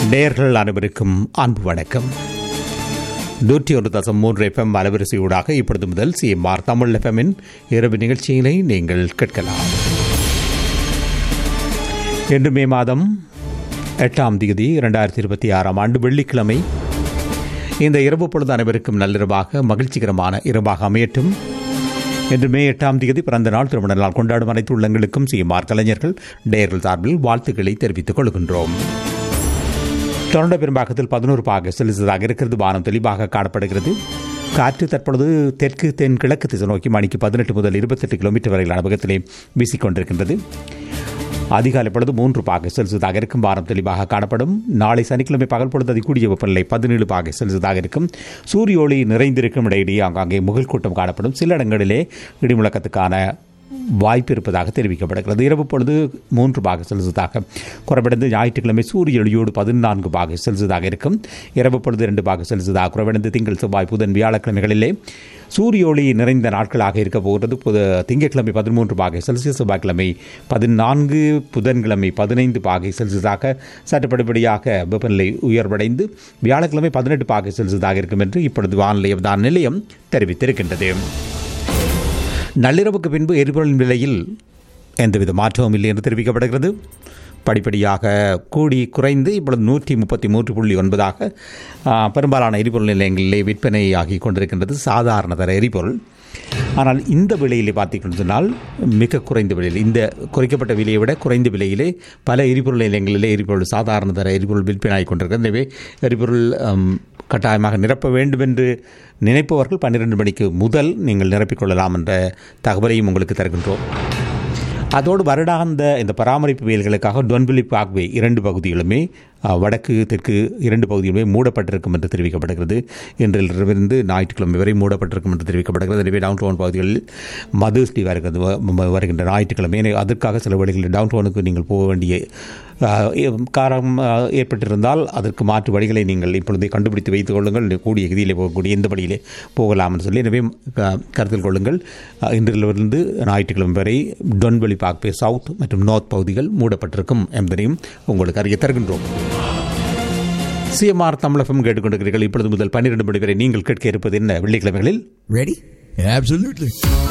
நேர்கள் அனைவருக்கும் அன்பு வணக்கம் நூற்றி ஒரு தசம் மூன்று எஃப்எம் அலைவரிசையூடாக இப்பொழுது முதல் சிஎம்ஆர் தமிழ் எஃப்எம்மின் இரவு நிகழ்ச்சியினை நீங்கள் கேட்கலாம் இன்று மே மாதம் எட்டாம் தேதி இரண்டாயிரத்தி இருபத்தி ஆறாம் ஆண்டு வெள்ளிக்கிழமை இந்த இரவு பொழுது அனைவருக்கும் நள்ளிரவாக மகிழ்ச்சிகரமான இரவாக அமையட்டும் இன்று மே எட்டாம் தேதி பிறந்த நாள் திருமண நாள் கொண்டாடும் அனைத்து உள்ளங்களுக்கும் சிஎம்ஆர் கலைஞர்கள் நேர்கள் சார்பில் வாழ்த்துக்களை தெரிவித்துக் கொள்கின்றோம் தொடர்ந்த பெரும்பாக்கத்தில் பதினோரு பாக செலுத்ததாக இருக்கிறது வானம் தெளிவாக காணப்படுகிறது காற்று தற்பொழுது தெற்கு தென் கிழக்கு திசை நோக்கி மணிக்கு பதினெட்டு முதல் இருபத்தெட்டு கிலோமீட்டர் வரையிலான வேகத்திலே வீசிக்கொண்டிருக்கின்றது அதிகாலை பொழுது மூன்று பாக செல்சியஸாக இருக்கும் வாரம் தெளிவாக காணப்படும் நாளை சனிக்கிழமை பகல் பொழுது அதிகூடிய வெப்பநிலை பதினேழு பாக செல்சியஸாக இருக்கும் சூரிய ஒளி நிறைந்திருக்கும் இடையிடையே ஆங்காங்கே முகல் கூட்டம் காணப்படும் சில இடங்களிலே இடிமுழக்கத்துக்கான வாய்ப்பு இருப்பதாக தெரிவிக்கப்படுகிறது இரவு பொழுது மூன்று பாக செல்சியஸாக குறைவடைந்து ஞாயிற்றுக்கிழமை சூரிய ஒளியோடு பதினான்கு பாக செல்சியஸாக இருக்கும் இரவு பொழுது இரண்டு பாக செல்சியஸாக குறைவடைந்து திங்கள் செவ்வாய் புதன் வியாழக்கிழமைகளிலே சூரிய ஒளி நிறைந்த நாட்களாக இருக்க போகிறது புத திங்கட்கிழமை பதிமூன்று பாகை செல்சியஸ் செவ்வாய்க்கிழமை பதினான்கு புதன்கிழமை பதினைந்து பாகை செல்சியஸாக சற்று படிப்படியாக வெப்பநிலை உயர்வடைந்து வியாழக்கிழமை பதினெட்டு பாகை செல்சியஸாக இருக்கும் என்று இப்பொழுது வானிலை தான் நிலையம் தெரிவித்திருக்கின்றது நள்ளிரவுக்கு பின்பு எரிபொருளின் விலையில் எந்தவித மாற்றமும் இல்லை என்று தெரிவிக்கப்படுகிறது படிப்படியாக கூடி குறைந்து இப்பொழுது நூற்றி முப்பத்தி மூன்று புள்ளி ஒன்பதாக பெரும்பாலான எரிபொருள் நிலையங்களிலே விற்பனையாகி கொண்டிருக்கின்றது சாதாரண தர எரிபொருள் ஆனால் இந்த விலையிலே பார்த்தீங்கன்னு சொன்னால் மிக குறைந்த விலையில் இந்த குறைக்கப்பட்ட விலையை விட குறைந்த விலையிலே பல எரிபொருள் நிலையங்களிலே எரிபொருள் சாதாரண தர எரிபொருள் விற்பனையாகி கொண்டிருக்கிறது எனவே எரிபொருள் கட்டாயமாக நிரப்ப வேண்டும் என்று நினைப்பவர்கள் பன்னிரெண்டு மணிக்கு முதல் நீங்கள் நிரப்பிக்கொள்ளலாம் என்ற தகவலையும் உங்களுக்கு தருகின்றோம் அதோடு வருடாந்த இந்த பராமரிப்பு வேல்களுக்காக டொன்பிலி பாக்வே இரண்டு பகுதிகளுமே வடக்கு தெற்கு இரண்டு பகுதிகளுமே மூடப்பட்டிருக்கும் என்று தெரிவிக்கப்படுகிறது இன்றிலிருந்து ஞாயிற்றுக்கிழமை வரை மூடப்பட்டிருக்கும் என்று தெரிவிக்கப்படுகிறது எனவே டவுன் டவுன் பகுதிகளில் மது ஸ்ரீ வருகிறது வருகின்ற ஞாயிற்றுக்கிழமை அதற்காக சில வழிகளில் டவுன் டவுனுக்கு நீங்கள் போக வேண்டிய காரம் ஏற்பட்டிருந்தால் அதற்கு மாற்று வழிகளை நீங்கள் இப்பொழுதே கண்டுபிடித்து வைத்துக் கொள்ளுங்கள் கூடிய கதியிலே போகக்கூடிய எந்த வழியிலே போகலாம் என்று சொல்லி எனவே கருத்தில் கொள்ளுங்கள் இன்றிலிருந்து ஞாயிற்றுக்கிழமை வரை டொன்வெளி பாக்பே சவுத் மற்றும் நார்த் பகுதிகள் மூடப்பட்டிருக்கும் என்பதையும் உங்களுக்கு அறிய தருகின்றோம் சிஎம்ஆர் தமிழகம் கேட்டுக்கொண்டிருக்கிறீர்கள் இப்பொழுது முதல் பன்னிரண்டு மணி வரை நீங்கள் கேட்க இருப்பது என்ன வெள்ளிக்கிழமைகளில் Ready? Absolutely.